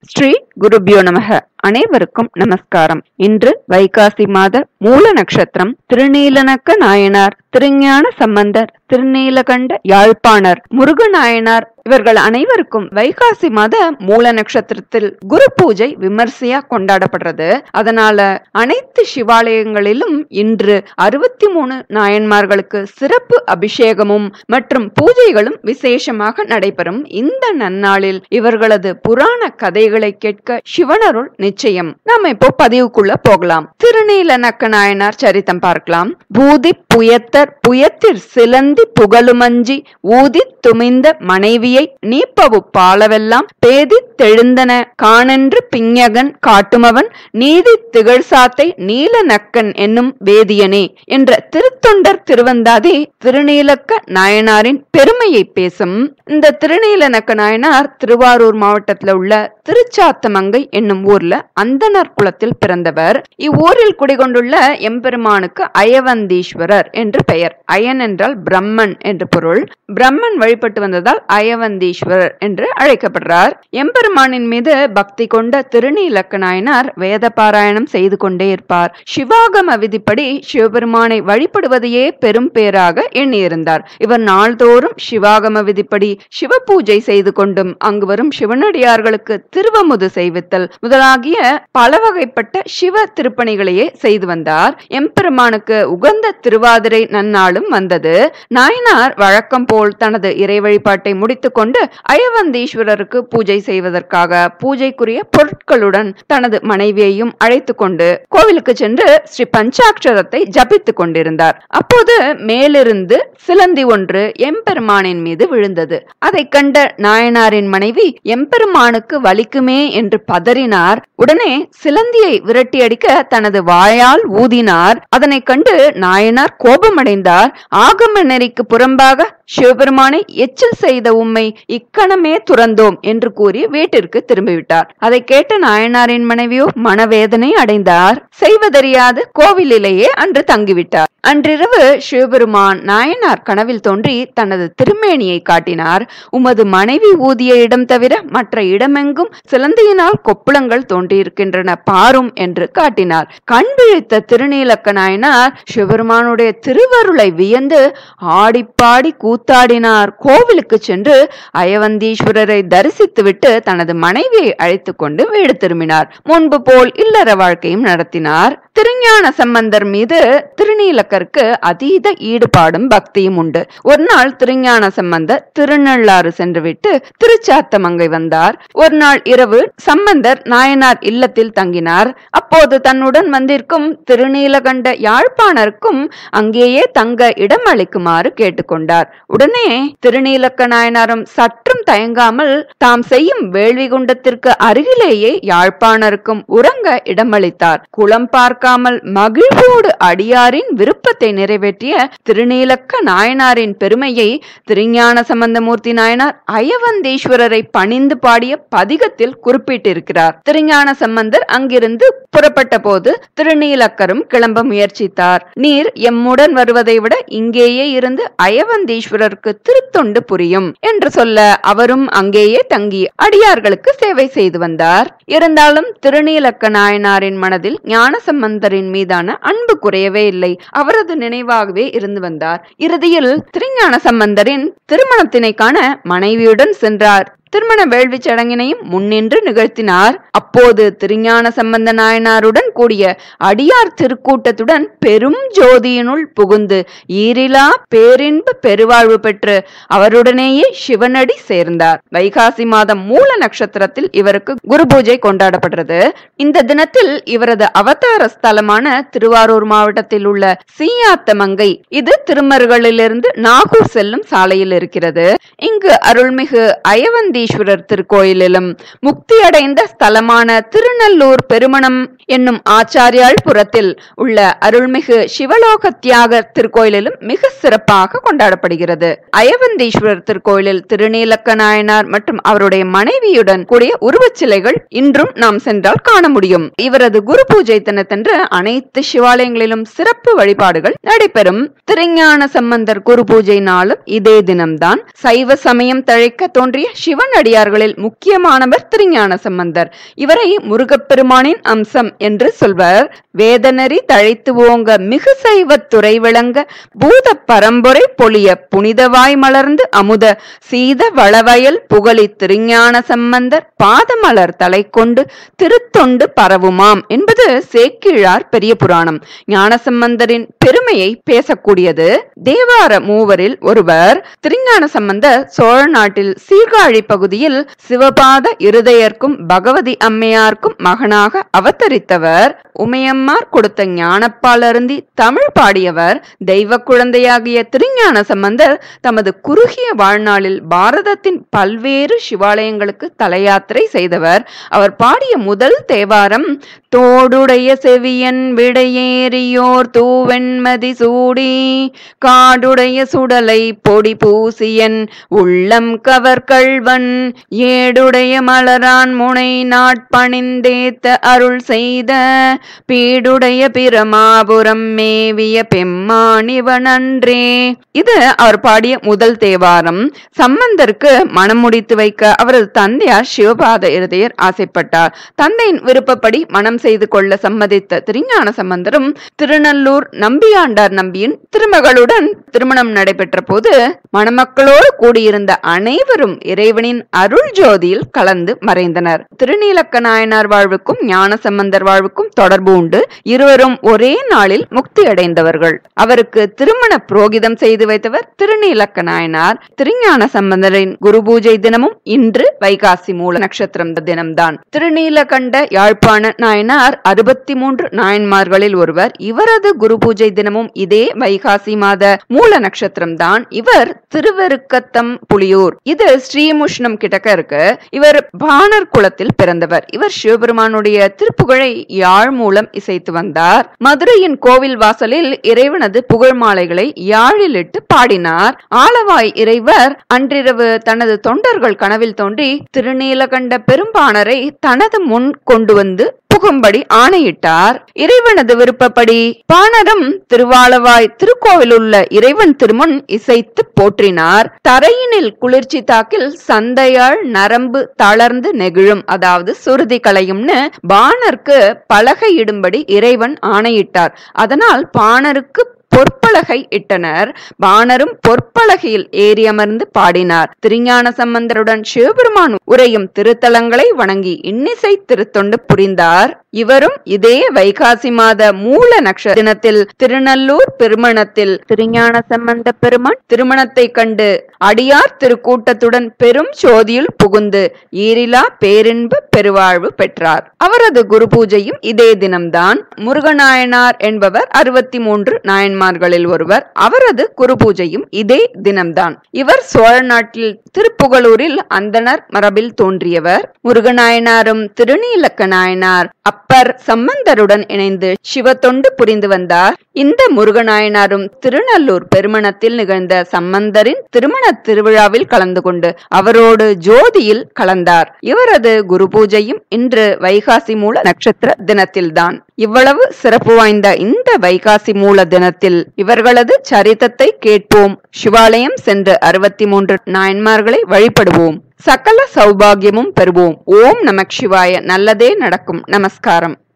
ஸ்ரீ குருபியோ நமக அனைவருக்கும் நமஸ்காரம் இன்று வைகாசி மாத மூல நட்சத்திரம் திருநீலனக்க நாயனார் திருஞான சம்பந்தர் திருநீலகண்ட யாழ்ப்பாணர் முருகநாயனார் இவர்கள் அனைவருக்கும் வைகாசி மாத மூல நட்சத்திரத்தில் குரு பூஜை விமர்சையா கொண்டாடப்படுறது அதனால அனைத்து சிவாலயங்களிலும் இன்று அறுபத்தி மூணு நாயன்மார்களுக்கு சிறப்பு அபிஷேகமும் மற்றும் பூஜைகளும் விசேஷமாக நடைபெறும் இந்த நன்னாளில் இவர்களது புராண கதைகளை கேட்க சிவனருள் நிச்சயம் நாம இப்போ பதிவுக்குள்ள போகலாம் திருநீலநக்க நாயனார் சரித்தம் பார்க்கலாம் பூதி புயத்தர் புயத்திற் சிலந்தி புகழுமஞ்சி ஊதி துமிந்த மனைவியை நீப்பவு பாலவெல்லாம் பேதி தெழுந்தன காணென்று பிஞகன் காட்டுமவன் நீதி திகழ்சாத்தை நீல நக்கன் என்னும் வேதியனே என்ற திருத்தொண்டர் திருவந்தாதி திருநீலக்க நாயனாரின் பெருமையை பேசும் இந்த திருநீலநக்க நாயனார் திருவாரூர் மாவட்டத்தில் உள்ள திருச்சாத்தமங்கை என்னும் ஊர்ல அந்தனர் குலத்தில் பிறந்தவர் இவ்வூரில் குடிகொண்டுள்ள எம்பெருமானுக்கு அயவந்தீஸ்வரர் என்று பெயர் அயன் என்றால் பிரம்மன் என்று பொருள் பிரம்மன் வழிபட்டு வந்ததால் அயவந்தீஸ்வரர் என்று அழைக்கப்படுறார் எம்பெருமானின் மீது பக்தி கொண்ட திருநீலக்க நாயனார் வேத பாராயணம் செய்து கொண்டே இருப்பார் சிவாகம விதிப்படி சிவபெருமானை வழிபடுவதையே பெரும் பேராக எண்ணியிருந்தார் இவர் நாள்தோறும் சிவாகம விதிப்படி சிவ பூஜை செய்து கொண்டும் அங்கு வரும் சிவனடியார்களுக்கு திருவமுது செய்வித்தல் முதலாகிய பல வகைப்பட்ட சிவ திருப்பணிகளையே செய்து வந்தார் எம்பெருமானுக்கு உகந்த திருவாதிரை நன்னாளும் வந்தது நாயனார் வழக்கம் போல் தனது இறை வழிபாட்டை முடித்துக்கொண்டு அயவந்தீஸ்வரருக்கு பூஜை செய்வதற்காக பூஜைக்குரிய பொருட்களுடன் தனது மனைவியையும் அழைத்து கொண்டு கோவிலுக்கு சென்று ஸ்ரீ பஞ்சாட்சரத்தை ஜபித்துக் கொண்டிருந்தார் அப்போது மேலிருந்து சிலந்தி ஒன்று எம்பெருமானின் மீது விழுந்தது அதை கண்ட நாயனாரின் மனைவி எம்பெருமானுக்கு வலிக்குமே என்று பதறினார் உடனே சிலந்தியை விரட்டி அடிக்க தனது வாயால் ஊதினார் அதனை கண்டு நாயனார் கோபமடைந்தார் ஆகம நெறிக்கு புறம்பாக சிவபெருமானை எச்சில் செய்த உம்மை இக்கணமே துறந்தோம் என்று கூறி வீட்டிற்கு திரும்பிவிட்டார் அதை கேட்ட நாயனாரின் மனைவியோ மனவேதனை அடைந்தார் செய்வதறியாது கோவிலிலேயே அன்று தங்கிவிட்டார் அன்றிரவு சிவபெருமான் நாயனார் கனவில் தோன்றி தனது திருமேனியை காட்டினார் உமது மனைவி ஊதிய இடம் தவிர மற்ற இடமெங்கும் சிலந்தியினால் கொப்புளங்கள் தோன்றியிருக்கின்றன பாரும் என்று காட்டினார் கண் விழித்த திருநீலக்க நாயனார் சிவபெருமானுடைய திருவருளை வியந்து ஆடிப்பாடி கூத்தாடினார் கோவிலுக்கு சென்று அயவந்தீஸ்வரரை தரிசித்துவிட்டு தனது மனைவியை அழைத்து கொண்டு வீடு திரும்பினார் முன்பு போல் இல்லற வாழ்க்கையும் நடத்தினார் திருஞான சம்பந்தர் மீது திருநீலக்கருக்கு அதீத ஈடுபாடும் பக்தியும் உண்டு ஒரு நாள் திருஞான சம்பந்தர் திருநள்ளாறு சென்றுவிட்டு திருச்சாத்தமங்கை வந்தார் ஒரு நாள் இரவு சம்பந்தர் நாயனார் இல்லத்தில் தங்கினார் அப்போது தன்னுடன் வந்திருக்கும் திருநீலகண்ட யாழ்ப்பாணருக்கும் அங்கேயே தங்க இடம் அளிக்குமாறு கேட்டுக்கொண்டார் உடனே திருநீலக்க நாயனாரும் சற்றும் தயங்காமல் தாம் செய்யும் வேள்வி குண்டத்திற்கு அருகிலேயே யாழ்ப்பாணருக்கும் உறங்க இடமளித்தார் குளம் பார்க்காமல் மகிழ்வோடு அடியாரின் விருப்பத்தை நிறைவேற்றிய திருநீலக்க நாயனாரின் பெருமையை திருஞான சம்பந்தமூர்த்தி நாயனார் அயவந்தீஸ்வரரை பணிந்து பாடிய பதிகத்தில் குறிப்பிட்டிருக்கிறார் திருஞான சம்பந்தர் அங்கிருந்து புறப்பட்ட போது திருநீலக்கரும் கிளம்ப முயற்சித்தார் நீர் எம்முடன் வருவதை விட இங்கேயே இருந்து அயவந்தீஸ்வரருக்கு திருத்தொண்டு புரியும் என்று சொல்ல அவரும் அங்கேயே தங்கி அடியார்களுக்கு சேவை செய்து வந்தார் இருந்தாலும் திருநீலக்க நாயனாரின் மனதில் ஞானசம்பந்தரின் மீதான அன்பு குறையவே இல்லை அவரது நினைவாகவே இருந்து வந்தார் இறுதியில் திருஞான சம்பந்தரின் திருமணத்தினை காண மனைவியுடன் சென்றார் திருமண வேள்வி சடங்கினையும் முன்னின்று நிகழ்த்தினார் அப்போது திருஞான சம்பந்த நாயனாருடன் கூடிய அடியார் திருக்கூட்டத்துடன் பெரும் ஜோதியினுள் புகுந்து ஈரிலா பேரின்ப பெருவாழ்வு பெற்று அவருடனேயே சிவனடி சேர்ந்தார் வைகாசி மாதம் மூல நட்சத்திரத்தில் இவருக்கு குரு பூஜை கொண்டாடப்படுறது இந்த தினத்தில் இவரது அவதார ஸ்தலமான திருவாரூர் மாவட்டத்தில் உள்ள சீயாத்தமங்கை இது திருமருகளிலிருந்து நாகூர் செல்லும் சாலையில் இருக்கிறது இங்கு அருள்மிகு அயவந்தி ஈஸ்வரர் திருக்கோயிலிலும் முக்தி அடைந்த ஸ்தலமான திருநல்லூர் பெருமணம் என்னும் ஆச்சாரியாள் புறத்தில் உள்ள அருள்மிகு சிவலோக தியாக திருக்கோயிலிலும் மிக சிறப்பாக கொண்டாடப்படுகிறது அயவந்தீஸ்வரர் திருக்கோயிலில் திருநீலக்க நாயனார் மற்றும் அவருடைய மனைவியுடன் கூடிய உருவச்சிலைகள் இன்றும் நாம் சென்றால் காண முடியும் இவரது குரு பூஜை தினத்தன்று அனைத்து சிவாலயங்களிலும் சிறப்பு வழிபாடுகள் நடைபெறும் திருஞான சம்பந்தர் குரு பூஜை நாளும் இதே தினம்தான் சைவ சமயம் தழைக்க தோன்றிய சிவன் அடியார்களில் முக்கியமானவர் திருஞான சம்பந்தர் இவரை முருகப்பெருமானின் அம்சம் என்று சொல்வர் வேதநெறி தழைத்து ஓங்க மிகு சைவ துறை விளங்க பூத பரம்பொரை பொழிய புனிதவாய் மலர்ந்து அமுத சீத வளவயல் புகழி திருஞான சம்பந்தர் பாதமலர் தலை கொண்டு திருத்தொண்டு பரவுமாம் என்பது சேக்கிழார் பெரிய புராணம் ஞானசம்பந்தரின் பெருமையை பேசக்கூடியது தேவார மூவரில் ஒருவர் திருஞான சம்பந்தர் சோழ நாட்டில் சீர்காழி பகுதியில் சிவபாத இருதயர்க்கும் பகவதி அம்மையார்க்கும் மகனாக அவதரித்தவர் உமையம்மார் கொடுத்த ஞானப்பால் அருந்தி தமிழ் பாடியவர் தெய்வ குழந்தையாகிய திருஞான சம்பந்தர் தமது குறுகிய வாழ்நாளில் பாரதத்தின் பல்வேறு சிவாலயங்களுக்கு தலையாத்திரை செய்தவர் அவர் பாடிய முதல் தேவாரம் தோடுடைய செவியன் விடையேறியோர் தூவெண்மதி சூடி காடுடைய சுடலை பொடி பூசியன் உள்ளம் கவர் கள்வன் ஏடுடைய மலரான் முனை நாட்பணிந்தேத்த அருள் செய்த பீடுடைய பிரமாபுரம் மேவிய பெம்மானிவனன்றே இது அவர் பாடிய முதல் தேவாரம் சம்பந்தருக்கு மனம் முடித்து வைக்க அவரது தந்தையார் சிவபாத இருதயர் ஆசைப்பட்டார் தந்தையின் விருப்பப்படி மனம் செய்து கொள்ள சம்மதித்த திருஞான சம்பந்தரும் திருநல்லூர் நம்பியாண்டார் நம்பியின் திருமகளுடன் திருமணம் நடைபெற்ற போது மணமக்களோடு கூடியிருந்த அனைவரும் இறைவனின் அருள் ஜோதியில் கலந்து மறைந்தனர் திருநீலக்க நாயனார் வாழ்வுக்கும் ஞான சம்பந்தர் வாழ்வுக்கும் தொடர்பு உண்டு இருவரும் ஒரே நாளில் முக்தி அடைந்தவர்கள் அவருக்கு திருமண புரோகிதம் செய்து வைத்தவர் திருநீலக்க நாயனார் திருஞான சம்பந்தரின் குரு பூஜை தினமும் இன்று வைகாசி மூல நட்சத்திரம் தினம்தான் திருநீலகண்ட யாழ்ப்பாண நாயனார் அறுபத்தி மூன்று நாயன்மார்களில் ஒருவர் இவரது குரு பூஜை தினமும் இதே வைகாசி மாத மூல நட்சத்திரம் தான் இவர் திருவெருக்கத்தம் புலியூர் இது ஸ்ரீமுஷ்ணம் கிட்டக்க இருக்கு இவர் பாணர் குலத்தில் பிறந்தவர் இவர் சிவபெருமானுடைய திருப்புகழை யாழ் மூலம் இசைத்து வந்தார் மதுரையின் கோவில் வாசலில் இறைவனது புகழ் மாலைகளை யாழிலிட்டு பாடினார் ஆலவாய் இறைவர் அன்றிரவு தனது தொண்டர்கள் கனவில் தோன்றி திருநீலகண்ட பெரும்பாணரை தனது முன் கொண்டு வந்து புகும்படி ஆணையிட்டார் இறைவனது விருப்பப்படி பாணரும் திருவாலவாய் திருக்கோவில் உள்ள இறைவன் திருமுன் இசைத்து போற்றினார் தரையினில் குளிர்ச்சி தாக்கில் சந்தையாள் நரம்பு தளர்ந்து நெகிழும் அதாவது சுருதி களையும்னு பாணருக்கு பலகையிடும்படி இறைவன் ஆணையிட்டார் அதனால் பாணருக்கு பொற்பலகை இட்டனர் பாணரும் பொற்பலகையில் ஏறி அமர்ந்து பாடினார் திருஞான சம்பந்தருடன் சிவபெருமான் உரையும் திருத்தலங்களை வணங்கி இன்னிசை திருத்தொண்டு புரிந்தார் இவரும் இதே வைகாசி மாத மூல நட்ச தினத்தில் திருநல்லூர் பெருமணத்தில் திருஞான சம்பந்த பெருமான் திருமணத்தை கண்டு அடியார் திருக்கூட்டத்துடன் பெரும் சோதியில் புகுந்து ஈரிலா பேரின்ப பெருவாழ்வு பெற்றார் அவரது குரு பூஜையும் இதே தினம்தான் முருகநாயனார் என்பவர் அறுபத்தி மூன்று நாயன்மார்களில் ஒருவர் அவரது குரு பூஜையும் இதே தினம்தான் இவர் சோழ நாட்டில் திருப்புகலூரில் அந்தணர் மரபில் தோன்றியவர் முருகநாயனாரும் திருநீலக்க நாயனார் அப்பர் சம்பந்தருடன் இணைந்து சிவத்தொண்டு புரிந்து வந்தார் இந்த முருகநாயனாரும் திருநல்லூர் பெருமணத்தில் நிகழ்ந்த சம்பந்தரின் திருமண திருவிழாவில் கலந்து கொண்டு அவரோடு ஜோதியில் கலந்தார் இவரது குரு பூஜையும் இன்று வைகாசி மூல நட்சத்திர தினத்தில்தான் இவ்வளவு சிறப்பு வாய்ந்த இந்த வைகாசி மூல தினத்தில் இவர்களது சரித்தத்தை கேட்போம் சிவாலயம் சென்று அறுபத்தி மூன்று நாயன்மார்களை வழிபடுவோம் சகல சௌபாகியமும் பெறுவோம் ஓம் நமக் சிவாய நல்லதே நடக்கும் நமஸ்காரம்